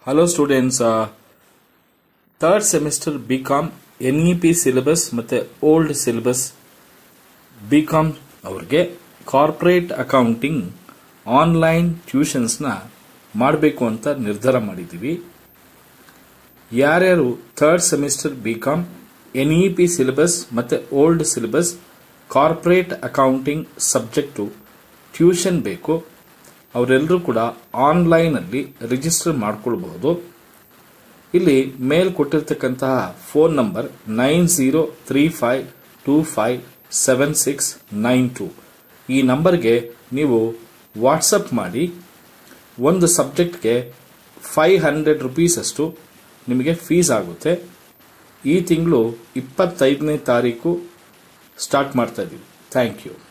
hello students third semester B com N E P syllabus ಮತ್ತು old syllabus B com ಅವ್ರಿಗೆ corporate accounting online ಟ್ಯೂಷನ್ಸ್ನ ಮಾಡಬೇಕು ಅಂತ ನಿರ್ಧಾರ ಮಾಡಿದ್ದೀವಿ ಯಾರ್ಯಾರು third semester B com N E P syllabus ಮತ್ತು old syllabus corporate accounting subject tuition ಬೇಕು ಅವರೆಲ್ಲರೂ ಕೂಡ ಆನ್ಲೈನಲ್ಲಿ ರಿಜಿಸ್ಟರ್ ಮಾಡ್ಕೊಳ್ಬಹುದು ಇಲ್ಲಿ ಮೇಲ್ ಕೊಟ್ಟಿರ್ತಕ್ಕಂತಹ phone number nine zero three five two five seven six nine two ಈ ನಂಬರ್ಗೆ ನೀವು ವಾಟ್ಸಪ್ ಮಾಡಿ ಒಂದು ಸಬ್ಜೆಕ್ಟ್ಗೆ ಫೈವ್ ಹಂಡ್ರೆಡ್ ರುಪೀಸ್ ಅಷ್ಟು ನಿಮಗೆ ಫೀಸ್ ಆಗುತ್ತೆ ಈ ತಿಂಗಳು ಇಪ್ಪತ್ತೈದನೇ ತಾರೀಕು ಸ್ಟಾರ್ಟ್ ಮಾಡ್ತಾ ಇದ್ದೀವಿ ಥ್ಯಾಂಕ್ ಯು